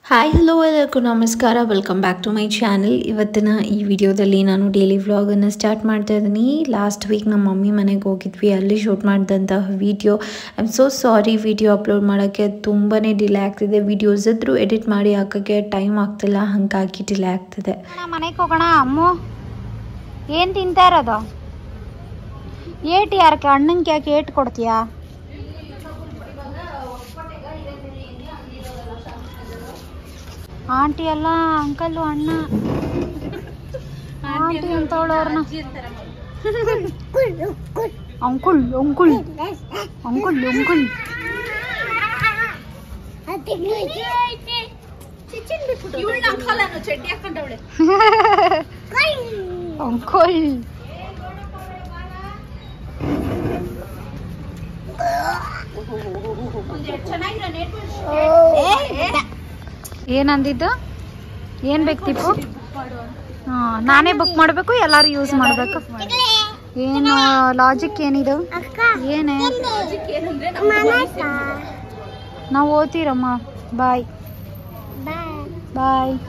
Hi hello ಎಲ್ಲರಿಗೂ ನಮಸ್ಕಾರ welcome back to my channel ಇವತ್ತಿನ ಈ ವಿಡಿಯೋದಲ್ಲಿ ನಾನು ಡೈಲಿ ವ್ಲಾಗನ್ನು ಸ್ಟಾರ್ಟ್ ಮಾಡ್ತಾ ಇದ್ದೀನಿ ಲಾಸ್ಟ್ ವೀಕ್ ನಮ್ಮ ಮಮ್ಮಿ ಮನೆಗೆ ಹೋಗಿದ್ವಿ ಅಲ್ಲಿ ಶೂಟ್ ಮಾಡಿದಂತಹ video I am so sorry video upload ಮಾಡೋಕ್ಕೆ ತುಂಬಾ ಡಿಲೇ ಆಗ್ತಿದೆ ವಿಡಿಯೋಸ್ ಇದ್ರೂ ಎಡಿಟ್ ಮಾಡಿ ಹಾಕೋಕ್ಕೆ ಟೈಮ್ ಆಗ್ತಿಲ್ಲ ಹಾಗಾಗಿ ಡಿಲೇ ಆಗ್ತಿದೆ ಮನೆಗೆ ಹೋಗೋಣ ಅಮ್ಮು ಏನು ತಿಂತಾ ಇರೋದು ಏಟ್ ಯಾರಕ್ಕೆ ಅಣ್ಣಂಗೆ ಯಾಕೆ ಏಟ್ ಕೊಡ್ತೀಯಾ ಆಂಟಿ ಅಲ್ಲ ಅಂಕಲ್ಲು ಅಣ್ಣ ಆಂಟಿ ಅಂತವಳು ಅವ್ರನ್ನ ಅಂಕುಲ್ ಅಂಕುಲ್ ಅಂಕುಲ್ ಅಂಕುಲ್ ಅಂಕುಲ್ ಏನಂದಿದ್ದು ಏನ್ ಬೇಕು ತಿಪ್ಪು ಹಾ ನಾನೇ ಬುಕ್ ಮಾಡಬೇಕು ಎಲ್ಲಾರು ಯೂಸ್ ಮಾಡಬೇಕು ಏನು ಲಾಜಿಕ್ ಏನಿದು ಏನೇ ನಾವು ಓದ್ತೀರಮ್ಮ ಬಾಯ್ ಬಾಯ್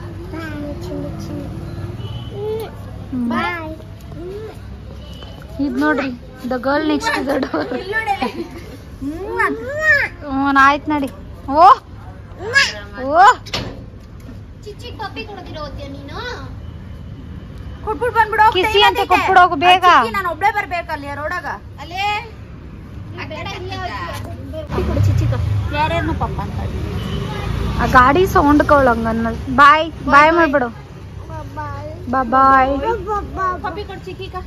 ಇದು ನೋಡ್ರಿ the girl next the door ಹ್ಞೂ ಆಯ್ತು ನಡಿ ಓ ಓ ಕಿಸಿ ಅಂತ ಕೊಟ್ಬಿಡೋಗು ಬೇಗ ನಾನು ಒಬ್ಳೆ ಬರ್ಬೇಕಲ್ಲಿ ರೋಡಾಗ ಯಾರ್ಯಾರನು ಪಪ್ಪ ಅಂತ ಆ ಗಾಡಿ ಸೌಂಡ್ ಕವಳಂಗ ಬಾಯ್ ಬಾಯ್ ಮಾಡ್ಬಿಡು ಬಾಯ್ ಪಪ್ಪಿ ಕೊಡ್ ಚಿಕ್ಕಿಕ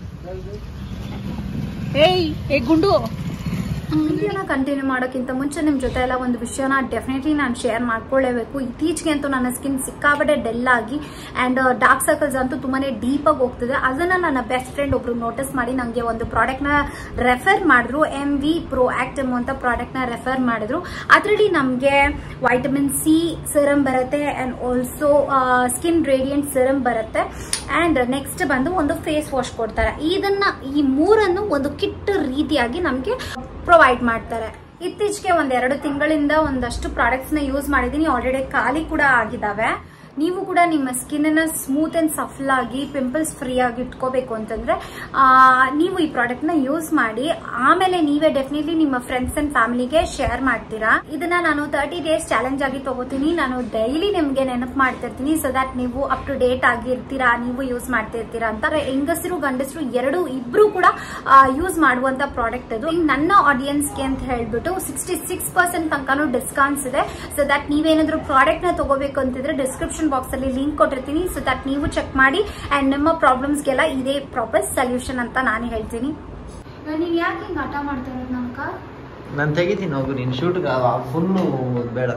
ಏಯ್ ಏ ಗುಂಡು ವಿಡಿಯೋನ ಕಂಟಿನ್ಯೂ ಮಾಡೋಕ್ಕಿಂತ ಮುಂಚೆ ನಿಮ್ಮ ಜೊತೆ ಎಲ್ಲ ಒಂದು ವಿಷಯನ ಡೆಫಿನೆಟ್ಲಿ ನಾನು ಶೇರ್ ಮಾಡ್ಕೊಳ್ಳೇಬೇಕು ಇತ್ತೀಚೆಗೆ ಅಂತೂ ನನ್ನ ಸ್ಕಿನ್ ಸಿಕ್ಕಾಪಟ್ಟೆ ಡೆಲ್ ಆಗಿ ಆ್ಯಂಡ್ ಡಾರ್ಕ್ ಸರ್ಕಲ್ಸ್ ಅಂತೂ ತುಂಬಾ ಡೀಪಾಗಿ ಹೋಗ್ತಿದೆ ಅದನ್ನು ನನ್ನ ಬೆಸ್ಟ್ ಫ್ರೆಂಡ್ ಒಬ್ರು ನೋಟಿಸ್ ಮಾಡಿ ನನಗೆ ಒಂದು ಪ್ರಾಡಕ್ಟ್ನ ರೆಫರ್ ಮಾಡಿದ್ರು ಎಮ್ ವಿ ಪ್ರೋ ಆಕ್ಟಿಮ್ ಅಂತ ಪ್ರಾಡಕ್ಟ್ನ ರೆಫರ್ ಮಾಡಿದ್ರು ಅದರಲ್ಲಿ ನಮಗೆ ವೈಟಮಿನ್ ಸಿ ಸಿರಮ್ ಬರುತ್ತೆ and also skin radiant serum ಬರುತ್ತೆ ಆ್ಯಂಡ್ ನೆಕ್ಸ್ಟ್ ಬಂದು ಒಂದು ಫೇಸ್ ವಾಶ್ ಕೊಡ್ತಾರೆ ಇದನ್ನ ಈ ಮೂರನ್ನು ಒಂದು ಕಿಟ್ ರೀತಿಯಾಗಿ ನಮಗೆ ಪ್ರೊವೈಡ್ ಮಾಡ್ತಾರೆ ಇತ್ತೀಚೆಗೆ ಒಂದೆರಡು ತಿಂಗಳಿಂದ ಒಂದಷ್ಟು ಪ್ರಾಡಕ್ಟ್ಸ್ ನ ಯೂಸ್ ಮಾಡಿದೀನಿ ಆಲ್ರೆಡಿ ಖಾಲಿ ಕೂಡ ಆಗಿದಾವೆ ನೀವು ಕೂಡ ನಿಮ್ಮ ಸ್ಕಿನ್ ಅನ್ನ ಸ್ಮೂತ್ ಅಂಡ್ ಸಫಲ್ ಆಗಿ ಪಿಂಪಲ್ಸ್ ಫ್ರೀ ಆಗಿ ಇಟ್ಕೋಬೇಕು ಅಂತಂದ್ರೆ ಆ, ನೀವು ಈ ಪ್ರಾಡಕ್ಟ್ ನ ಯೂಸ್ ಮಾಡಿ ಆಮೇಲೆ ನೀವೇ ಡೆಫಿನೆಟ್ಲಿ ನಿಮ್ಮ ಫ್ರೆಂಡ್ಸ್ ಅಂಡ್ ಫ್ಯಾಮಿಲಿಗೆ ಶೇರ್ ಮಾಡ್ತೀರಾ ಇದನ್ನ ನಾನು ತರ್ಟಿ ಡೇಸ್ ಚಾಲೆಂಜ್ ಆಗಿ ತಗೋತೀನಿ ನಾನು ಡೈಲಿ ನಿಮ್ಗೆ ನೆನಪು ಮಾಡ್ತಿರ್ತೀನಿ ಸೊ ದಟ್ ನೀವು ಅಪ್ ಟು ಡೇಟ್ ಆಗಿರ್ತೀರಾ ನೀವು ಯೂಸ್ ಮಾಡ್ತಿರ್ತೀರಾ ಅಂತ ಹೆಂಗಸರು ಗಂಡಸರು ಎರಡು ಇಬ್ರು ಕೂಡ ಯೂಸ್ ಮಾಡುವಂತ ಪ್ರಾಡಕ್ಟ್ ಅದು ಇನ್ನು ನನ್ನ ಆಡಿಯನ್ಸ್ಗೆ ಅಂತ ಹೇಳ್ಬಿಟ್ಟು ಸಿಕ್ಸ್ಟಿ ಸಿಕ್ಸ್ ಪರ್ಸೆಂಟ್ ತನಕನೂ ಡಿಸ್ಕೌಂಟ್ಸ್ ಇದೆ ಸೊ ದಟ್ ನೀವೇನಾದ್ರೂ ಪ್ರಾಡಕ್ಟ್ ನ ತಗೋಬೇಕು ಅಂತಿದ್ರೆ ಡಿಸ್ಕ್ರಿಪ್ಷನ್ ಬಾಕ್ಸ್ ಅಲ್ಲಿ ಲಿಂಕ್ ಕೊಟ್ಟಿರ್ತೀನಿ ಸೊ ದಟ್ ನೀವು ಚೆಕ್ ಮಾಡಿ ಅಂಡ್ ನಿಮ್ಮ ಪ್ರಾಬ್ಲಮ್ಸ್ಗೆಲ್ಲ ಇದೇ ಪ್ರಾಪರ್ ಸೊಲ್ಯೂಷನ್ ಅಂತ ನಾನು ಹೇಳ್ತೀನಿ ನೀನ್ ಯಾಕೆ ಹಿಂಗ್ ಹಠ ಮಾಡ್ತಾ ಇರೋದು ನಮ್ಕ ನಾನು ತೆಗಿತೀನಿ ಹೋಗು ನೀನು ಶೂಟ್ಗೆ ಫುಲ್ಲು ಬೇಡ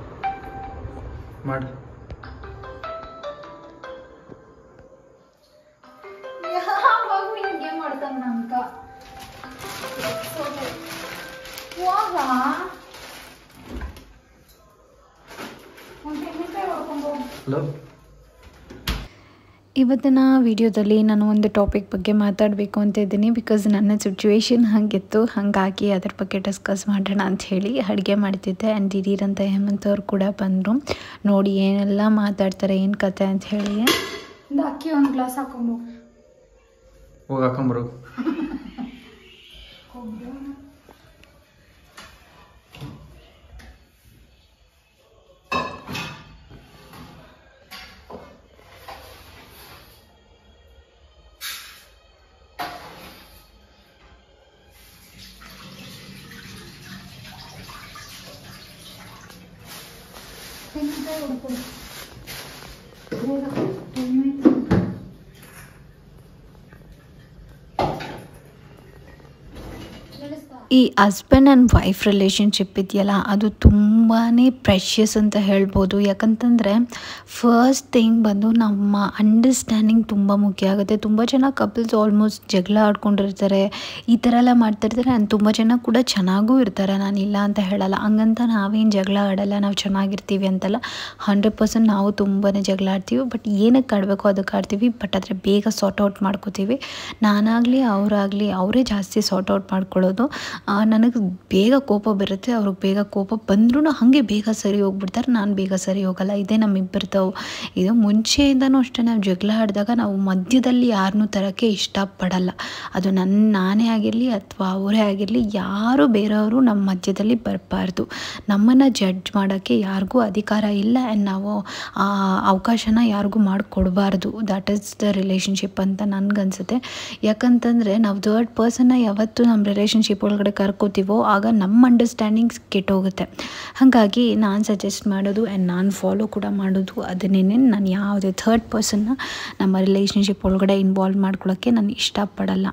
ಮಾಡು ಯಾವಾಗ ಹಿಂಗೆ ಮಾಡ್ತಾನ ನಮ್ಕ ಹೋಗ ಒಂದ್ ತೆಂಗಿನಕಾಯಿ ಹೊಡ್ಕೊಂಡ್ ಹೋಗು. ಹಲೋ ಇವತ್ತಿನ ವಿಡಿಯೋದಲ್ಲಿ ನಾನು ಒಂದು ಟಾಪಿಕ್ ಬಗ್ಗೆ ಮಾತಾಡಬೇಕು ಅಂತ ಇದ್ದೀನಿ ಬಿಕಾಸ್ ನನ್ನ ಸಿಚುವೇಶನ್ ಹಾಗಿತ್ತು ಹಾಗಾಗಿ ಅದ್ರ ಬಗ್ಗೆ ಡಿಸ್ಕಸ್ ಮಾಡೋಣ ಅಂತ ಹೇಳಿ ಅಡುಗೆ ಮಾಡ್ತಿದ್ದೆ ಆ್ಯಂಡ್ ದಿಢೀರಂತ ಹೇಮಂತ್ ಅವ್ರು ಕೂಡ ಬಂದರು ನೋಡಿ ಏನೆಲ್ಲ ಮಾತಾಡ್ತಾರೆ ಏನು ಕತೆ ಅಂತ ಹೇಳಿ ಒಂದು ಅಕ್ಕಿ ಒಂದು ಗ್ಲಾಸ್ ಹಾಕೊಂಡು ಹೋಗಿ ಹಾಕೊಂಬರು ತೆಂಗಿನಕಾಯಿ ಹೊಡ್ಕೊಡು ಈ ಹಸ್ಬೆಂಡ್ ಆ್ಯಂಡ್ ವೈಫ್ ರಿಲೇಷನ್ಶಿಪ್ ಇದೆಯಲ್ಲ ಅದು ತುಂಬಾ ಪ್ರೆಷಿಯಸ್ ಅಂತ ಹೇಳ್ಬೋದು ಯಾಕಂತಂದರೆ ಫಸ್ಟ್ ಥಿಂಗ್ ಬಂದು ನಮ್ಮ ಅಂಡರ್ಸ್ಟ್ಯಾಂಡಿಂಗ್ ತುಂಬ ಮುಖ್ಯ ಆಗುತ್ತೆ ತುಂಬ ಜನ ಕಪಲ್ಸ್ ಆಲ್ಮೋಸ್ಟ್ ಜಗಳ ಆಡ್ಕೊಂಡಿರ್ತಾರೆ ಈ ಥರ ಎಲ್ಲ ಮಾಡ್ತಿರ್ತಾರೆ ಆ್ಯಂಡ್ ತುಂಬ ಜನ ಕೂಡ ಚೆನ್ನಾಗೂ ಇರ್ತಾರೆ ನಾನು ಇಲ್ಲ ಅಂತ ಹೇಳಲ್ಲ ಹಂಗಂತ ನಾವೇನು ಜಗಳ ಆಡಲ್ಲ ನಾವು ಚೆನ್ನಾಗಿರ್ತೀವಿ ಅಂತಲ್ಲ ಹಂಡ್ರೆಡ್ ಪರ್ಸೆಂಟ್ ನಾವು ತುಂಬಾ ಜಗಳ ಆಡ್ತೀವಿ ಬಟ್ ಏನಕ್ಕೆ ಆಡಬೇಕು ಅದಕ್ಕೆ ಆಡ್ತೀವಿ ಬಟ್ ಆದರೆ ಬೇಗ ಸಾರ್ಟ್ ಔಟ್ ಮಾಡ್ಕೋತೀವಿ ನಾನಾಗಲಿ ಅವರಾಗಲಿ ಅವರೇ ಜಾಸ್ತಿ ಸಾರ್ಟ್ ಔಟ್ ಮಾಡ್ಕೊಳ್ಳೋದು ನನಗೆ ಬೇಗ ಕೋಪ ಬರುತ್ತೆ ಅವ್ರಿಗೆ ಬೇಗ ಕೋಪ ಬಂದ್ರೂ ಹಾಗೆ ಬೇಗ ಸರಿ ಹೋಗ್ಬಿಡ್ತಾರೆ ನಾನು ಬೇಗ ಸರಿ ಹೋಗಲ್ಲ ಇದೇ ನಮ್ಮಿಬ್ಬರದು ಇದು ಮುಂಚೆಯಿಂದನೂ ಅಷ್ಟೇ ನಾವು ಜಗಳ ಆಡಿದಾಗ ನಾವು ಮಧ್ಯದಲ್ಲಿ ಯಾರನ್ನೂ ತರೋಕ್ಕೆ ಇಷ್ಟಪಡಲ್ಲ ಅದು ನನ್ನ ನಾನೇ ಆಗಿರಲಿ ಅಥವಾ ಅವರೇ ಆಗಿರಲಿ ಯಾರು ಬೇರೆಯವರು ನಮ್ಮ ಮಧ್ಯದಲ್ಲಿ ಬರಬಾರ್ದು ನಮ್ಮನ್ನು ಜಡ್ಜ್ ಮಾಡೋಕ್ಕೆ ಯಾರಿಗೂ ಅಧಿಕಾರ ಇಲ್ಲ ಆ್ಯಂಡ್ ನಾವು ಆ ಅವಕಾಶನ ಯಾರಿಗೂ ಮಾಡಿಕೊಡ್ಬಾರ್ದು ದಟ್ ಈಸ್ ದ ರಿಲೇಷನ್ಶಿಪ್ ಅಂತ ನನಗನ್ಸುತ್ತೆ ಯಾಕಂತಂದರೆ ನಾವು ಥರ್ಡ್ ಪರ್ಸನ್ನ ಯಾವತ್ತು ನಮ್ಮ ರಿಲೇಷನ್ಶಿಪ್ ಒಳಗಡೆ ಕರ್ಕೋತೀವೋ ಆಗ ನಮ್ಮ ಅಂಡರ್ಸ್ಟ್ಯಾಂಡಿಂಗ್ಸ್ ಕೆಟ್ಟೋಗುತ್ತೆ ಹಾಗಾಗಿ ನಾನು ಸಜೆಸ್ಟ್ ಮಾಡೋದು ಆ್ಯಂಡ್ ನಾನು ಫಾಲೋ ಕೂಡ ಮಾಡೋದು ಅದನ್ನೇ ನಾನು ಯಾವುದೇ ಥರ್ಡ್ ಪರ್ಸನ್ನ ನಮ್ಮ ರಿಲೇಷನ್ಶಿಪ್ ಒಳಗಡೆ ಇನ್ವಾಲ್ವ್ ಮಾಡ್ಕೊಳ್ಳೋಕ್ಕೆ ನಾನು ಇಷ್ಟಪಡಲ್ಲ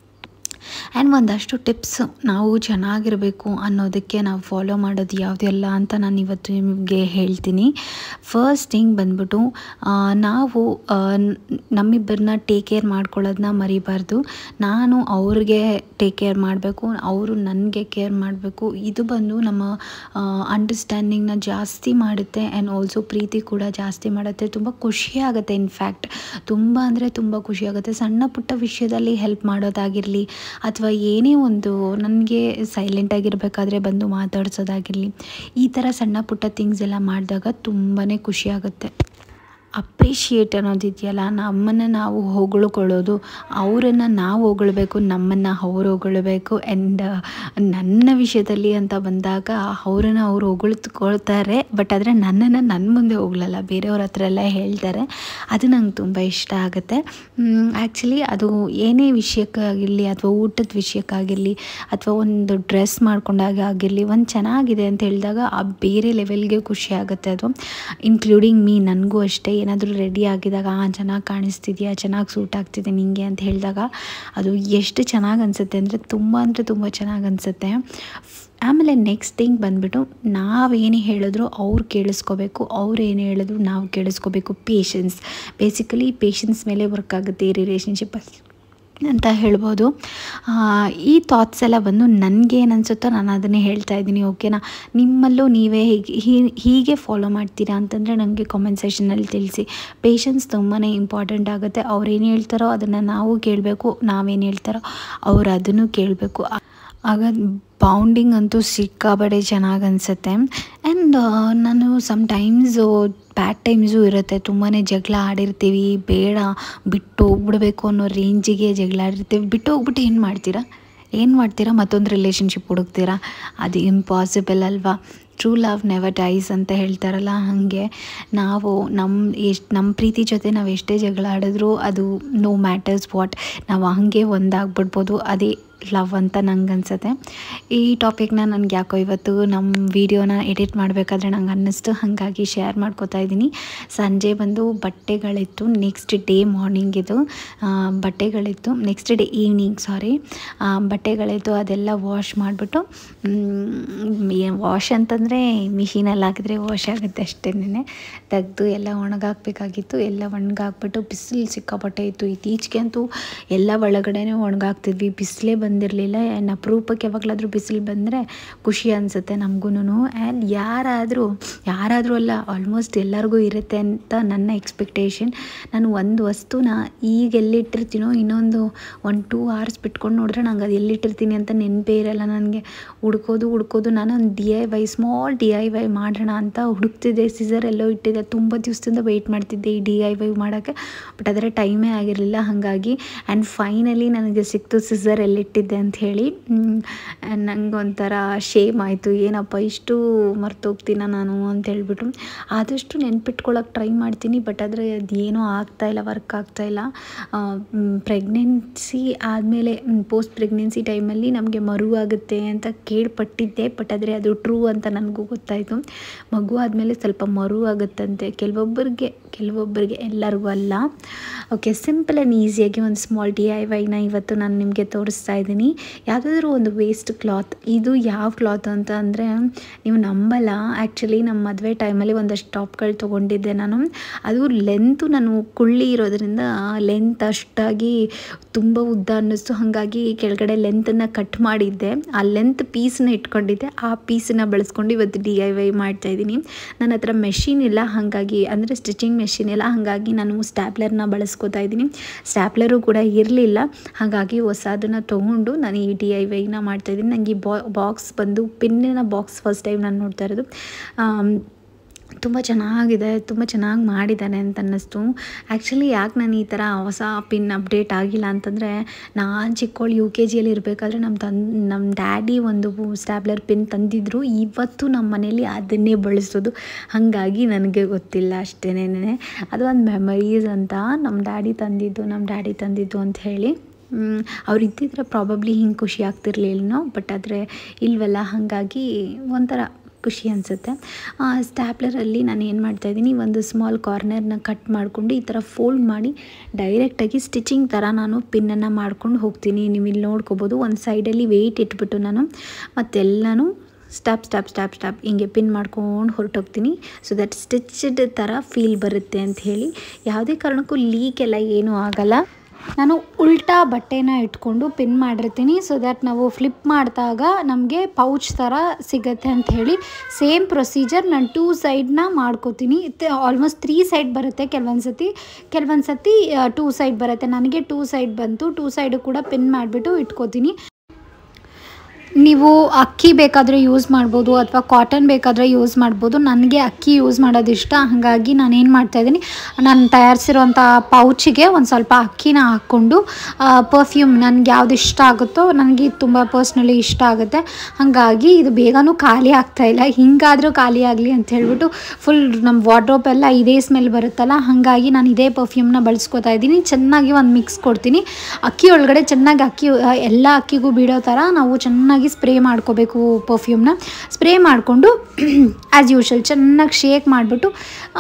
ಆ್ಯಂಡ್ ಒಂದಷ್ಟು ಟಿಪ್ಸ್ ನಾವು ಚೆನ್ನಾಗಿರಬೇಕು ಅನ್ನೋದಕ್ಕೆ ನಾವು ಫಾಲೋ ಮಾಡೋದು ಯಾವುದೆಲ್ಲ ಅಂತ ನಾನು ಇವತ್ತು ನಿಮಗೆ ಹೇಳ್ತೀನಿ ಫಸ್ಟ್ ಥಿಂಗ್ ಬಂದ್ಬಿಟ್ಟು ಆ, ನಾವು ಆ, ನ್- ನಮ್ಮಿಬ್ಬರನ್ನ ಟೇಕ್ ಕೇರ್ ಮಾಡ್ಕೊಳ್ಳೋದನ್ನ ಮರಿಬಾರ್ದು ನಾನು ಅವ್ರಿಗೆ ಟೇಕ್ ಕೇರ್ ಮಾಡಬೇಕು ಅವರು ನನಗೆ ಕೇರ್ ಮಾಡಬೇಕು ಇದು ಬಂದು ನಮ್ಮ ಅಂಡರ್ಸ್ಟ್ಯಾಂಡಿಂಗ್ನ ಜಾಸ್ತಿ ಮಾಡುತ್ತೆ ಆ್ಯಂಡ್ ಆಲ್ಸೋ ಪ್ರೀತಿ ಕೂಡ ಜಾಸ್ತಿ ಮಾಡುತ್ತೆ ತುಂಬ ಖುಷಿ ಆಗುತ್ತೆ ಇನ್ಫ್ಯಾಕ್ಟ್ ತುಂಬ ಅಂದರೆ ತುಂಬ ಖುಷಿ ಆಗುತ್ತೆ ಸಣ್ಣ ಪುಟ್ಟ ವಿಷಯದಲ್ಲಿ ಹೆಲ್ಪ್ ಮಾಡೋದಾಗಿರಲಿ ಅಥವಾ ಏನೇ ಒಂದು ನನಗೆ ಸೈಲೆಂಟಾಗಿರಬೇಕಾದ್ರೆ ಬಂದು ಮಾತಾಡ್ಸೋದಾಗಿರಲಿ ಈ ಥರ ಸಣ್ಣ ಪುಟ್ಟ ಥಿಂಗ್ಸ್ ಎಲ್ಲ ಮಾಡಿದಾಗ ತುಂಬಾ ಖುಷಿ ಆಗುತ್ತೆ ಅಪ್ರಿಷಿಯೇಟ್ ಅನ್ನೋದಿದೆಯಲ್ಲ ನಮ್ಮನ್ನು ನಾವು ಹೊಗಳ್ಕೊಳ್ಳೋದು ಅವರನ್ನು ನಾವು ಹೊಗಳ್ಬೇಕು ನಮ್ಮನ್ನು ಅವ್ರು ಹೊಗಳ್ಬೇಕು ಆ್ಯಂಡ್ ನನ್ನ ವಿಷಯದಲ್ಲಿ ಅಂತ ಬಂದಾಗ ಅವರನ್ನು ಅವ್ರು ಹೊಗಳ್ಕೊಳ್ತಾರೆ ಬಟ್ ಆದರೆ ನನ್ನನ್ನು ನನ್ನ ಮುಂದೆ ಹೋಗ್ಲಲ್ಲ ಬೇರೆಯವ್ರ ಹತ್ರ ಎಲ್ಲ ಹೇಳ್ತಾರೆ ಅದು ನಂಗೆ ತುಂಬ ಇಷ್ಟ ಆಗುತ್ತೆ ಆ್ಯಕ್ಚುಲಿ ಅದು ಏನೇ ವಿಷಯಕ್ಕಾಗಿರಲಿ ಅಥವಾ ಊಟದ ವಿಷಯಕ್ಕಾಗಿರಲಿ ಅಥವಾ ಒಂದು ಡ್ರೆಸ್ ಮಾಡ್ಕೊಂಡಾಗ ಆಗಿರಲಿ ಒಂದು ಚೆನ್ನಾಗಿದೆ ಅಂತ ಹೇಳಿದಾಗ ಆ ಬೇರೆ ಲೆವೆಲ್ಗೆ ಖುಷಿ ಆಗುತ್ತೆ ಅದು ಇನ್ಕ್ಲೂಡಿಂಗ್ ಮೀ ನನಗೂ ಅಷ್ಟೇ ಏನಾದರೂ ರೆಡಿ ಆಗಿದಾಗ ಆ ಚೆನ್ನಾಗಿ ಕಾಣಿಸ್ತಿದ್ಯಾ ಚೆನ್ನಾಗಿ ಸೂಟ್ ಆಗ್ತಿದೆ ನಿಂಗೆ ಅಂತ ಹೇಳಿದಾಗ ಅದು ಎಷ್ಟು ಚೆನ್ನಾಗಿ ಅನಿಸುತ್ತೆ ಅಂದರೆ ತುಂಬ ಅಂದರೆ ತುಂಬ ಚೆನ್ನಾಗಿ ಅನಿಸುತ್ತೆ ಆಮೇಲೆ ನೆಕ್ಸ್ಟ್ ಥಿಂಗ್ ಬಂದುಬಿಟ್ಟು ನಾವೇನು ಹೇಳಿದ್ರು ಅವ್ರು ಕೇಳಿಸ್ಕೋಬೇಕು ಅವ್ರು ಏನು ಹೇಳಿದ್ರು ನಾವು ಕೇಳಿಸ್ಕೋಬೇಕು ಪೇಷನ್ಸ್ ಬೇಸಿಕಲಿ ಪೇಷನ್ಸ್ ಮೇಲೆ ವರ್ಕ್ ಆಗುತ್ತೆ ಈ ರಿಲೇಷನ್ಶಿಪ್ಪಲ್ಲಿ ಅಂತ ಹೇಳ್ಬೋದು ಆ, ಈ ಥಾಟ್ಸ್ ಎಲ್ಲ ಬಂದು ನನಗೆ ಏನು ಅನಿಸುತ್ತೋ ನಾನು ಅದನ್ನೇ ಹೇಳ್ತಾ ಇದ್ದೀನಿ ಓಕೆನಾ ನಿಮ್ಮಲ್ಲೂ ನೀವೇ ಹೀಗೆ ಹೀ- ಹೀಗೆ ಫಾಲೋ ಮಾಡ್ತೀರಾ ಅಂತಂದರೆ ನನಗೆ ಕಾಮೆಂಟ್ ಸೆಷನಲ್ಲಿ ತಿಳಿಸಿ ಪೇಷನ್ಸ್ ತುಂಬಾ ಇಂಪಾರ್ಟೆಂಟ್ ಆಗುತ್ತೆ ಅವ್ರು ಏನು ಹೇಳ್ತಾರೋ ಅದನ್ನು ನಾವು ಕೇಳಬೇಕು ನಾವೇನು ಹೇಳ್ತಾರೋ ಅವ್ರು ಅದನ್ನು ಕೇಳಬೇಕು ಆಗ ಬೌಂಡಿಂಗ್ ಅಂತೂ ಸಿಕ್ಕಾಬಡೆ ಚೆನ್ನಾಗಿ ಅನಿಸುತ್ತೆ ಆ್ಯಂಡ್ ನಾನು ಸಮ್ ಟೈಮ್ಸು ಬ್ಯಾಡ್ ಟೈಮ್ಸು ಇರುತ್ತೆ ತುಂಬಾ ಜಗಳ ಆಡಿರ್ತೀವಿ ಬೇಡ ಬಿಟ್ಟು ಹೋಗ್ಬಿಡ್ಬೇಕು ಅನ್ನೋ ರೇಂಜಿಗೆ ಜಗಳ ಆಡಿರ್ತೀವಿ ಬಿಟ್ಟು ಹೋಗ್ಬಿಟ್ಟು ಏನು ಮಾಡ್ತೀರಾ ಏನು ಮಾಡ್ತೀರಾ ಮತ್ತೊಂದು ರಿಲೇಷನ್ಶಿಪ್ ಹುಡುಕ್ತೀರಾ ಅದು ಇಂಪಾಸಿಬಲ್ ಅಲ್ವಾ ಟ್ರೂ ಲವ್ ನೆವರ್ ಡೈಸ್ ಅಂತ ಹೇಳ್ತಾರಲ್ಲ ಹಾಗೆ ನಾವು ನಮ್ಮ ಎಷ್ಟು ನಮ್ಮ ಪ್ರೀತಿ ಜೊತೆ ನಾವು ಎಷ್ಟೇ ಜಗಳ ಆಡಿದ್ರೂ ಅದು ನೋ ಮ್ಯಾಟರ್ಸ್ ವಾಟ್ ನಾವು ಹಾಗೆ ಒಂದಾಗ್ಬಿಡ್ಬೋದು ಅದೇ ಲವ್ ಅಂತ ನಂಗೆ ಅನ್ಸುತ್ತೆ ಈ ಟಾಪಿಕ್ನ ನನಗೆ ಯಾಕೋ ಇವತ್ತು ನಮ್ಮ ವೀಡಿಯೋನ ಎಡಿಟ್ ಮಾಡಬೇಕಾದ್ರೆ ನಂಗೆ ಅನ್ನಿಸ್ತು ಹಾಗಾಗಿ ಶೇರ್ ಮಾಡ್ಕೋತಾ ಇದ್ದೀನಿ ಸಂಜೆ ಬಂದು ಬಟ್ಟೆಗಳಿತ್ತು ನೆಕ್ಸ್ಟ್ ಡೇ ಮಾರ್ನಿಂಗ್ ಇದು ಆ, ಬಟ್ಟೆಗಳಿತ್ತು ನೆಕ್ಸ್ಟ್ ಡೇ ಈವ್ನಿಂಗ್ ಸಾರಿ ಬಟ್ಟೆಗಳಿತ್ತು ಅದೆಲ್ಲ ವಾಶ್ ಮಾಡಿಬಿಟ್ಟು ವಾಶ್ ಅಂತಂದರೆ ಮಿಷಿನಲ್ಲಿ ಹಾಕಿದ್ರೆ ವಾಶ್ ಆಗುತ್ತೆ ಅಷ್ಟೇನೆ ತೆಗೆದು ಎಲ್ಲ ಒಣಗಾಕಬೇಕಾಗಿತ್ತು ಎಲ್ಲ ಒಣಗಾಕ್ಬಿಟ್ಟು ಬಿಸಿಲು ಸಿಕ್ಕಾಪಟ್ಟೆ ಇತ್ತು ಇತ್ತೀಚೆಗೆ ಅಂತೂ ಎಲ್ಲ ಒಳಗಡೆನೇ ಒಣಗಾಕ್ತಿದ್ವಿ ಬಿಸಿಲೇ ಬಂದಿರಲಿಲ್ಲ ಆ್ಯಂಡ್ ಅಪರೂಪಕ್ಕೆ ಯಾವಾಗಲಾದರೂ ಬಿಸಿಲು ಬಂದರೆ ಖುಷಿ ಅನಿಸುತ್ತೆ ನಮಗೂ ಆ್ಯಂಡ್ ಯಾರಾದರೂ ಯಾರಾದರೂ ಅಲ್ಲ ಆಲ್ಮೋಸ್ಟ್ ಎಲ್ಲರಿಗೂ ಇರುತ್ತೆ ಅಂತ ನನ್ನ ಎಕ್ಸ್ಪೆಕ್ಟೇಷನ್ ನಾನು ಒಂದು ವಸ್ತುನ ಈಗ ಎಲ್ಲಿಟ್ಟಿರ್ತೀನೋ ಇನ್ನೊಂದು ಒಂದು ಟೂ ಅವರ್ಸ್ ಬಿಟ್ಕೊಂಡು ನೋಡಿದ್ರೆ ನಂಗೆ ಅದು ಎಲ್ಲಿಟ್ಟಿರ್ತೀನಿ ಅಂತ ನೆನಪೇ ಇರಲ್ಲ ನನಗೆ ಹುಡ್ಕೋದು ಹುಡ್ಕೋದು ನಾನು ಒಂದು D I Y small D I Y ಮಾಡೋಣ ಅಂತ ಹುಡುಕ್ತಿದ್ದೆ ಸಿಸರ್ ಎಲ್ಲೋ ಇಟ್ಟಿದ್ದೆ ತುಂಬ ದಿವಸದಿಂದ ವೆಯ್ಟ್ ಮಾಡ್ತಿದ್ದೆ ಈ ಡಿ ಐ ವೈ ಮಾಡೋಕ್ಕೆ ಬಟ್ ಅದರ ಟೈಮೇ ಆಗಿರಲಿಲ್ಲ ಹಾಗಾಗಿ ಆ್ಯಂಡ್ ಫೈನಲಿ ನನಗೆ ಸಿಕ್ತು ಸಿಸರ್ ಎಲ್ಲಿಟ್ಟಿದ್ದೆ ಅಂತ ಹೇಳಿ ನಂಗೆ ಒಂಥರ ಶೇಮ್ ಆಯಿತು ಏನಪ್ಪ ಇಷ್ಟು ಮರ್ತೋಗ್ತೀನ ನಾನು ಅಂತ ಹೇಳ್ಬಿಟ್ಟು ಆದಷ್ಟು ನೆನ್ಪಿಟ್ಕೊಳ್ಳೋಕೆ ಟ್ರೈ ಮಾಡ್ತೀನಿ ಬಟ್ ಆದರೆ ಅದೇನೋ ಆಗ್ತಾಯಿಲ್ಲ ವರ್ಕ್ ಆಗ್ತಾಯಿಲ್ಲ ಪ್ರೆಗ್ನೆನ್ಸಿ ಆದಮೇಲೆ ಪೋಸ್ಟ್ ಪ್ರೆಗ್ನೆನ್ಸಿ ಟೈಮಲ್ಲಿ ನಮಗೆ ಮರು ಆಗುತ್ತೆ ಅಂತ ಕೇಳ್ಪಟ್ಟಿದ್ದೆ ಬಟ್ ಆದರೆ ಅದು ಟ್ರೂ ಅಂತ ನನಗೂ ಗೊತ್ತಾಯಿತು ಮಗು ಆದಮೇಲೆ ಸ್ವಲ್ಪ ಮರು ಆಗುತ್ತಂತೆ ಕೆಲವೊಬ್ಬರಿಗೆ ಕೆಲವೊಬ್ಬರಿಗೆ ಎಲ್ಲರಿಗೂ ಅಲ್ಲ ಓಕೆ ಸಿಂಪಲ್ ಆ್ಯಂಡ್ ಈಸಿಯಾಗಿ ಒಂದು ಸ್ಮಾಲ್ ಡಿ ಐ ವೈನ ಇವತ್ತು ನಾನು ನಿಮಗೆ ತೋರಿಸ್ತಾ ಇದ್ದೀನಿ ಯಾವುದಾದ್ರೂ ಒಂದು ವೇಸ್ಟ್ ಕ್ಲಾತ್ ಇದು ಯಾವ ಕ್ಲಾತ್ ಅಂತ ಅಂದರೆ ನೀವು ನಂಬಲ್ಲ ಆ್ಯಕ್ಚುಲಿ ನಮ್ಮ ಮದುವೆ ಟೈಮಲ್ಲಿ ಒಂದಷ್ಟು ಟಾಪ್ಗಳು ತೊಗೊಂಡಿದ್ದೆ ನಾನು ಅದು ಲೆಂತು ನಾನು ಕುಳ್ಳಿ ಇರೋದ್ರಿಂದ ಲೆಂತ್ ಅಷ್ಟಾಗಿ ತುಂಬ ಉದ್ದ ಅನ್ನಿಸ್ತು ಹಾಗಾಗಿ ಕೆಳಗಡೆ ಲೆಂತನ್ನು ಕಟ್ ಮಾಡಿದ್ದೆ ಆ ಲೆಂತ್ ಪೀಸನ್ನ ಇಟ್ಕೊಂಡಿದ್ದೆ ಆ ಪೀಸನ್ನ ಬಳಸ್ಕೊಂಡು ಇವತ್ತು ಡಿ ಐ ವೈ ಮಾಡ್ತಾಯಿದ್ದೀನಿ ನನ್ನ ಹತ್ರ ಮೆಷಿನ್ ಇಲ್ಲ ಹಾಗಾಗಿ ಅಂದರೆ ಸ್ಟಿಚಿಂಗ್ ಮೆಷಿನ್ ಇಲ್ಲ ಹಾಗಾಗಿ ನಾನು ಸ್ಟ್ಯಾಪ್ಲರ್ನ ಬಳಸ್ಕೊತಾ ಇದ್ದೀನಿ ಸ್ಟ್ಯಾಪ್ಲರು ಕೂಡ ಇರಲಿಲ್ಲ ಹಾಗಾಗಿ ಹೊಸದನ್ನು ತೊಗೊಂಡು ನಾನು ಈ ಡಿ ಐ ವೈನ ಮಾಡ್ತಾಯಿದ್ದೀನಿ ನನಗೆ ಈ ಬಾಕ್ಸ್ ಬಂದು ಪಿನ್ನಿನ ಬಾಕ್ಸ್ ಫಸ್ಟ್ ಟೈಮ್ ನಾನು ನೋಡ್ತಾ ಇರೋದು ಆಮ್, ತುಂಬ ಚೆನ್ನಾಗಿದೆ ತುಂಬ ಚೆನ್ನಾಗಿ ಮಾಡಿದ್ದಾನೆ ಅಂತ ಅನ್ನಿಸ್ತು ಆ್ಯಕ್ಚುಲಿ ಯಾಕೆ ನಾನು ಈ ಥರ ಹೊಸ ಪಿನ್ ಅಪ್ಡೇಟ್ ಆಗಿಲ್ಲ ಅಂತಂದರೆ ನಾನು ಚಿಕ್ಕವಳು ಯು ಕೆ ಜಿಯಲ್ಲಿ ಇರಬೇಕಾದ್ರೆ ನಮ್ಮ ತನ್ ನಮ್ಮ ಡ್ಯಾಡಿ ಒಂದು ಸ್ಟ್ಯಾಬ್ಲರ್ ಪಿನ್ ತಂದಿದ್ರು ಇವತ್ತು ನಮ್ಮ ಮನೇಲಿ ಅದನ್ನೇ ಬಳಸೋದು ಹಾಗಾಗಿ ನನಗೆ ಗೊತ್ತಿಲ್ಲ ಅಷ್ಟೇನೇನೆ ಅದು ಒಂದು ಮೆಮರೀಸ್ ಅಂತ ನಮ್ಮ ಡ್ಯಾಡಿ ತಂದಿದ್ದು ನಮ್ಮ ಡ್ಯಾಡಿ ತಂದಿದ್ದು ಅಂತ ಹೇಳಿ ಅವ್ರು ಇದ್ದಿದ್ರೆ ಪ್ರಾಬಬ್ಲಿ ಹಿಂಗೆ ಖುಷಿ ಆಗ್ತಿರ್ಲಿಲ್ಲ ಬಟ್ ಆದರೆ ಇಲ್ವಲ್ಲ ಹಾಗಾಗಿ ಒಂಥರ ಖುಷಿ ಅನಿಸುತ್ತೆ ಸ್ಟ್ಯಾಪ್ಲರಲ್ಲಿ ನಾನು ಏನು ಮಾಡ್ತಾಯಿದ್ದೀನಿ ಒಂದು ಸ್ಮಾಲ್ ಕಾರ್ನರ್ನ ಕಟ್ ಮಾಡಿಕೊಂಡು ಈ ಥರ ಫೋಲ್ಡ್ ಮಾಡಿ ಡೈರೆಕ್ಟಾಗಿ ಸ್ಟಿಚಿಂಗ್ ಥರ ನಾನು ಪಿನ್ನನ್ನು ಮಾಡ್ಕೊಂಡು ಹೋಗ್ತೀನಿ ನೀವು ಇಲ್ಲಿ ನೋಡ್ಕೋಬೋದು ಒಂದು ಸೈಡಲ್ಲಿ ವೆಯ್ಟ್ ಇಟ್ಬಿಟ್ಟು ನಾನು ಮತ್ತೆಲ್ಲನೂ ಸ್ಟಾಪ್ ಸ್ಟಾಪ್ ಸ್ಟಾಪ್ ಸ್ಟಾಪ್ ಹಿಂಗೆ ಪಿನ್ ಮಾಡ್ಕೊಂಡು ಹೊರಟೋಗ್ತೀನಿ ಸೊ ದಟ್ ಸ್ಟಿಚ್ಡ್ ಥರ ಫೀಲ್ ಬರುತ್ತೆ ಅಂತ ಹೇಳಿ ಯಾವುದೇ ಕಾರಣಕ್ಕೂ ಲೀಕ್ ಎಲ್ಲ ಏನೂ ಆಗಲ್ಲ ನಾನು ಉಲ್ಟಾ ಬಟ್ಟೆನ ಇಟ್ಕೊಂಡು ಪಿನ್ ಮಾಡಿರ್ತೀನಿ ಸೊ ದ್ಯಾಟ್ ನಾವು ಫ್ಲಿಪ್ ಮಾಡಿದಾಗ ನಮಗೆ ಪೌಚ್ ಥರ ಸಿಗತ್ತೆ ಅಂತ ಹೇಳಿ ಸೇಮ್ ಪ್ರೊಸೀಜರ್ ನಾನು ಟೂ ಸೈಡ್ನ ಮಾಡ್ಕೋತೀನಿ ಆಲ್ಮೋಸ್ಟ್ ತ್ರೀ ಸೈಡ್ ಬರುತ್ತೆ ಕೆಲವೊಂದು ಸತಿ ಕೆಲವೊಂದು ಸತಿ ಟೂ ಸೈಡ್ ಬರುತ್ತೆ ನನಗೆ ಟೂ ಸೈಡ್ ಬಂತು ಟೂ ಸೈಡು ಕೂಡ ಪಿನ್ ಮಾಡಿಬಿಟ್ಟು ಇಟ್ಕೋತೀನಿ ನೀವು ಅಕ್ಕಿ ಬೇಕಾದರೆ ಯೂಸ್ ಮಾಡ್ಬೋದು ಅಥವಾ ಕಾಟನ್ ಬೇಕಾದರೆ ಯೂಸ್ ಮಾಡ್ಬೋದು ನನಗೆ ಅಕ್ಕಿ ಯೂಸ್ ಮಾಡೋದು ಇಷ್ಟ ಹಾಗಾಗಿ ನಾನು ಏನು ಮಾಡ್ತಾಯಿದ್ದೀನಿ ನಾನು ತಯಾರಿಸಿರುವಂಥ ಪೌಚಿಗೆ ಒಂದು ಸ್ವಲ್ಪ ಅಕ್ಕಿನ ಹಾಕ್ಕೊಂಡು ಪರ್ಫ್ಯೂಮ್ ನನಗೆ ಯಾವ್ದು ಇಷ್ಟ ಆಗುತ್ತೋ ನನಗೆ ಇದು ತುಂಬ ಪರ್ಸ್ನಲಿ ಇಷ್ಟ ಆಗುತ್ತೆ ಹಾಗಾಗಿ ಇದು ಬೇಗನೂ ಖಾಲಿ ಆಗ್ತಾಯಿಲ್ಲ ಹಿಂಗಾದರೂ ಖಾಲಿ ಆಗಲಿ ಅಂತ ಹೇಳ್ಬಿಟ್ಟು ಫುಲ್ ನಮ್ಮ ವಾರ್ಡ್ರೋಪ್ ಎಲ್ಲ ಇದೇ ಸ್ಮೆಲ್ ಬರುತ್ತಲ್ಲ ಹಾಗಾಗಿ ನಾನು ಇದೇ ಪರ್ಫ್ಯೂಮ್ನ ಬಳಸ್ಕೊತಾ ಇದ್ದೀನಿ ಚೆನ್ನಾಗಿ ಒಂದು ಮಿಕ್ಸ್ ಕೊಡ್ತೀನಿ ಅಕ್ಕಿ ಒಳಗಡೆ ಚೆನ್ನಾಗಿ ಅಕ್ಕಿ ಆ, ಎಲ್ಲ ಅಕ್ಕಿಗೂ ಬಿಡೋ ಥರ ನಾವು ಚೆನ್ನಾಗಿ ಸ್ಪ್ರೇ ಮಾಡ್ಕೋಬೇಕು ಪರ್ಫ್ಯೂಮ್ನ ಸ್ಪ್ರೇ ಮಾಡಿಕೊಂಡು ಆ್ಯಸ್ ಯೂಶಲ್ ಚೆನ್ನಾಗಿ ಶೇಕ್ ಮಾಡಿಬಿಟ್ಟು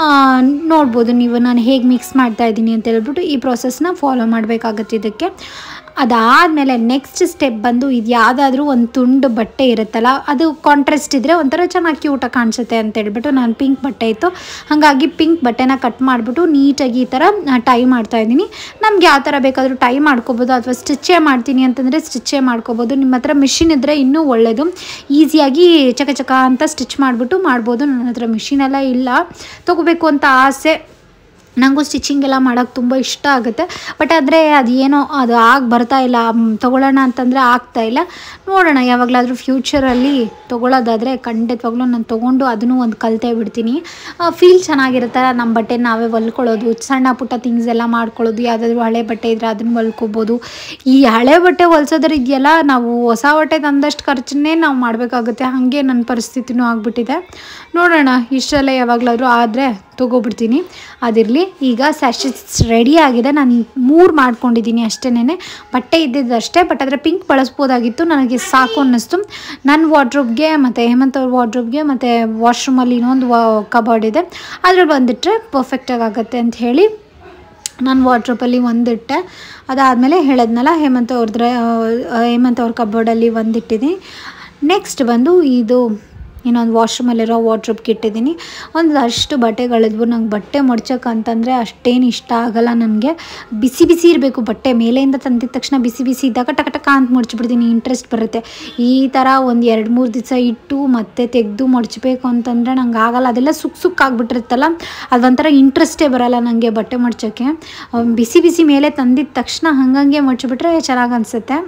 ನೋಡ್ಬೋದು ನೀವು ನಾನು ಹೇಗೆ ಮಿಕ್ಸ್ ಮಾಡ್ತಾ ಇದ್ದೀನಿ ಅಂತ ಹೇಳ್ಬಿಟ್ಟು ಈ ಪ್ರೊಸೆಸ್ನ ಫಾಲೋ ಮಾಡಬೇಕಾಗತ್ತೆ ಇದಕ್ಕೆ ಅದಾದಮೇಲೆ ನೆಕ್ಸ್ಟ್ ಸ್ಟೆಪ್ ಬಂದು ಇದು ಯಾವುದಾದ್ರೂ ಒಂದು ತುಂಡು ಬಟ್ಟೆ ಇರುತ್ತಲ್ಲ ಅದು ಕಾಂಟ್ರಾಸ್ಟ್ ಇದ್ದರೆ ಒಂಥರ ಚೆನ್ನಾಗಿ ಕ್ಯೂಟಾಗಿ ಕಾಣಿಸುತ್ತೆ ಅಂತ ಹೇಳ್ಬಿಟ್ಟು ನಾನು ಪಿಂಕ್ ಬಟ್ಟೆ ಇತ್ತು ಹಾಗಾಗಿ ಪಿಂಕ್ ಬಟ್ಟೆನ ಕಟ್ ಮಾಡಿಬಿಟ್ಟು ನೀಟಾಗಿ ಈ ಥರ ಟೈ ಮಾಡ್ತಾ ಇದ್ದೀನಿ ನಮ್ಗೆ ಯಾವ ಥರ ಬೇಕಾದರೂ ಟೈ ಮಾಡ್ಕೋಬೋದು ಅಥವಾ ಸ್ಟಿಚ್ಚೇ ಮಾಡ್ತೀನಿ ಅಂತಂದರೆ ಸ್ಟಿಚ್ಚೇ ಮಾಡ್ಕೋಬೋದು ನಿಮ್ಮ ಹತ್ರ ಮಿಷಿನ್ ಇದ್ದರೆ ಇನ್ನೂ ಒಳ್ಳೆಯದು ಈಸಿಯಾಗಿ ಚಕ ಚಕ ಅಂತ ಸ್ಟಿಚ್ ಮಾಡಿಬಿಟ್ಟು ಮಾಡ್ಬೋದು ನನ್ನ ಹತ್ರ ಮಿಷಿನ್ ಎಲ್ಲ ಇಲ್ಲ ತೊಗೋಬೇಕು ಅಂತ ಆಸೆ ನನಗೂ ಸ್ಟಿಚಿಂಗ್ ಎಲ್ಲ ಮಾಡೋಕ್ಕೆ ತುಂಬ ಇಷ್ಟ ಆಗುತ್ತೆ ಬಟ್ ಆದರೆ ಅದು ಏನೋ ಅದು ಆಗಿ ಬರ್ತಾ ಇಲ್ಲ ಮ್, ತೊಗೊಳ್ಳೋಣ ಅಂತಂದರೆ ಆಗ್ತಾ ಇಲ್ಲ ನೋಡೋಣ ಯಾವಾಗಲಾದರೂ ಫ್ಯೂಚರಲ್ಲಿ ತೊಗೊಳ್ಳೋದಾದರೆ ಖಂಡಿತವಾಗ್ಲೂ ನಾನು ತೊಗೊಂಡು ಅದನ್ನು ಒಂದು ಕಲಿತೇ ಬಿಡ್ತೀನಿ ಫೀಲ್ ಚೆನ್ನಾಗಿರುತ್ತಲ್ಲ ನಮ್ಮ ಬಟ್ಟೆ ನಾವೇ ಹೊಲ್ಕೊಳ್ಳೋದು ಸಣ್ಣ ಪುಟ್ಟ ಥಿಂಗ್ಸ್ ಎಲ್ಲ ಮಾಡ್ಕೊಳ್ಳೋದು ಯಾವುದಾದ್ರೂ ಹಳೆ ಬಟ್ಟೆ ಇದ್ದರೆ ಅದನ್ನು ಹೊಲ್ಕೋಬೋದು ಈ ಹಳೆ ಬಟ್ಟೆ ಹೊಲ್ಸೋದ್ರ ಇದೆಯಲ್ಲ ನಾವು ಹೊಸ ಬಟ್ಟೆ ತಂದಷ್ಟು ಖರ್ಚನ್ನೇ ನಾವು ಮಾಡಬೇಕಾಗುತ್ತೆ ಹಾಗೆ ನನ್ನ ಪರಿಸ್ಥಿತಿನೂ ಆಗಿಬಿಟ್ಟಿದೆ ನೋಡೋಣ ಇಷ್ಟೆಲ್ಲ ಯಾವಾಗಲಾದ್ರೂ ಆದರೆ ತೊಗೊಬಿಡ್ತೀನಿ ಅದಿರಲಿ ಈಗ ಸ್ಯಾಶಸ್ ರೆಡಿ ಆಗಿದೆ ನಾನು ಮೂರು ಮಾಡ್ಕೊಂಡಿದ್ದೀನಿ ಅಷ್ಟೇನೆ ಬಟ್ಟೆ ಇದ್ದಿದ್ದಷ್ಟೇ ಬಟ್ ಆದರೆ ಪಿಂಕ್ ಬಳಸ್ಬೋದಾಗಿತ್ತು ನನಗೆ ಸಾಕು ಅನ್ನಿಸ್ತು ನನ್ನ ವಾರ್ಡ್ರೋಬ್ಗೆ ಮತ್ತು ಹೇಮಂತ್ ಅವ್ರ ವಾರ್ಡ್ರೋಬ್ಗೆ ಮತ್ತು ವಾಶ್ರೂಮಲ್ಲಿ ಇನ್ನೊಂದು ವಾ ಕಬಾರ್ಡ್ ಇದೆ ಅದ್ರಲ್ಲಿ ಬಂದಿಟ್ಟರೆ ಪರ್ಫೆಕ್ಟಾಗಿ ಆಗುತ್ತೆ ಅಂತ ಹೇಳಿ ನಾನು ವಾಟ್ರಪ್ಪಲ್ಲಿ ಒಂದಿಟ್ಟೆ ಅದಾದಮೇಲೆ ಹೇಳಿದ್ನಲ್ಲ ಹೇಮಂತ್ ಅವ್ರದ್ರ ಹೇಮಂತ್ ಅವ್ರ ಕಬೋರ್ಡಲ್ಲಿ ಒಂದಿಟ್ಟಿದ್ದೀನಿ ನೆಕ್ಸ್ಟ್ ಬಂದು ಇದು ಇನ್ನೊಂದು ವಾಶ್ರೂಮಲ್ಲಿರೋ ವಾಟ್ರಪ್ಗೆ ಇಟ್ಟಿದ್ದೀನಿ ಒಂದಷ್ಟು ಬಟ್ಟೆಗಳಿದ್ವು ನಂಗೆ ಬಟ್ಟೆ ಮಡ್ಚೋಕ್ಕಂತಂದರೆ ಅಷ್ಟೇನು ಇಷ್ಟ ಆಗಲ್ಲ ನನಗೆ ಬಿಸಿ ಬಿಸಿ ಇರಬೇಕು ಬಟ್ಟೆ ಮೇಲೆಯಿಂದ ತಂದಿದ ತಕ್ಷಣ ಬಿಸಿ ಬಿಸಿ ಇದ್ದಾಗ ಟಕ ಟಕ ಅಂತ ಮಡ್ಚಿಬಿಡ್ತೀನಿ ಇಂಟ್ರೆಸ್ಟ್ ಬರುತ್ತೆ ಈ ಥರ ಒಂದು ಎರಡು ಮೂರು ದಿವಸ ಇಟ್ಟು ಮತ್ತೆ ತೆಗೆದು ಮಡ್ಚಬೇಕು ಅಂತಂದರೆ ನಂಗೆ ಆಗಲ್ಲ ಅದೆಲ್ಲ ಸುಕ್ ಸುಕ್ ಆಗಿಬಿಟ್ಟಿರುತ್ತಲ್ಲ ಅದೊಂಥರ ಇಂಟ್ರೆಸ್ಟೇ ಬರಲ್ಲ ನನಗೆ ಬಟ್ಟೆ ಮಡ್ಚೋಕ್ಕೆ ಅವ್ ಬಿಸಿ ಬಿಸಿ ಮೇಲೆ ತಂದಿದ ತಕ್ಷಣ ಹಂಗಂಗೆ ಮಡ್ಚಿಬಿಟ್ರೆ ಚೆನ್ನಾಗಿ ಅನಿಸುತ್ತೆ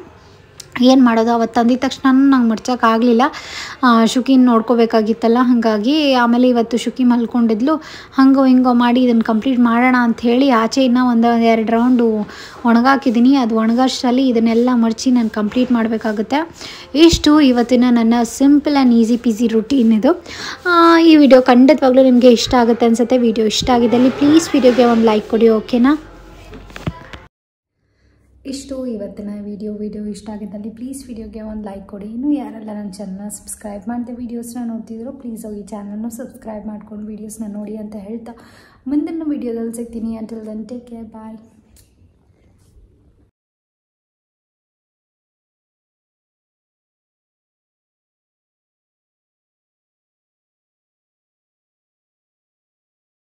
ಏನು ಮಾಡೋದು ಅವತ್ತು ತಂದಿದ ತಕ್ಷಣ ನಂಗೆ ಮಡ್ಚೋಕ್ಕಾಗಲಿಲ್ಲ ಶುಕಿನ ನೋಡ್ಕೋಬೇಕಾಗಿತ್ತಲ್ಲ ಹಾಗಾಗಿ ಆಮೇಲೆ ಇವತ್ತು ಶುಕಿ ಮಲ್ಕೊಂಡಿದ್ಲು ಹಂಗೋ ಹಿಂಗೋ ಮಾಡಿ ಇದನ್ನು ಕಂಪ್ಲೀಟ್ ಮಾಡೋಣ ಅಂತ ಹೇಳಿ ಆಚೆ ಇನ್ನೂ ಒಂದು ಎರಡು ರೌಂಡು ಒಣಗಾಕಿದ್ದೀನಿ ಅದು ಒಣಗೋಷ್ಟರಲ್ಲಿ ಇದನ್ನೆಲ್ಲ ಮಡಚಿ ನಾನು ಕಂಪ್ಲೀಟ್ ಮಾಡಬೇಕಾಗುತ್ತೆ ಇಷ್ಟು ಇವತ್ತಿನ ನನ್ನ simple and easy peasy routine ಇದು ಆ, ಈ ವಿಡಿಯೋ ಖಂಡಿತವಾಗ್ಲೂ ನಿಮಗೆ ಇಷ್ಟ ಆಗುತ್ತೆ ಅನಿಸುತ್ತೆ ವಿಡಿಯೋ ಇಷ್ಟ ಆಗಿದ್ದಲ್ಲಿ ಪ್ಲೀಸ್ ವಿಡಿಯೋಗೆ ಒಂದು ಲೈಕ್ ಕೊಡಿ ಓಕೆನಾ ಇಷ್ಟು ಇವತ್ತಿನ ವಿಡಿಯೋ ವಿಡಿಯೋ ಇಷ್ಟ ಆಗಿದ್ದಲ್ಲಿ ಪ್ಲೀಸ್ ವಿಡಿಯೋಗೆ ಒಂದು ಲೈಕ್ ಕೊಡಿ ಇನ್ನೂ ಯಾರೆಲ್ಲ ನನ್ನ ಚಾನಲ್ನ ಸಬ್ಸ್ಕ್ರೈಬ್ ಮಾಡಿದೆ ವೀಡಿಯೋಸ್ನ ನೋಡ್ತಿದ್ರು ಪ್ಲೀಸ್ ಹೋಗಿ ಚಾನಲ್ನ ಸಬ್ಸ್ಕ್ರೈಬ್ ಮಾಡ್ಕೊಂಡು ವೀಡಿಯೋಸ್ನ ನೋಡಿ ಅಂತ ಹೇಳ್ತಾ ಮುಂದಿನ ವಿಡಿಯೋದಲ್ಲಿ ಸಿಗ್ತೀನಿ ಅಂಟಿಲ್ ದನ್ ಟೇಕ್ ಕೇರ್ ಬಾಯ್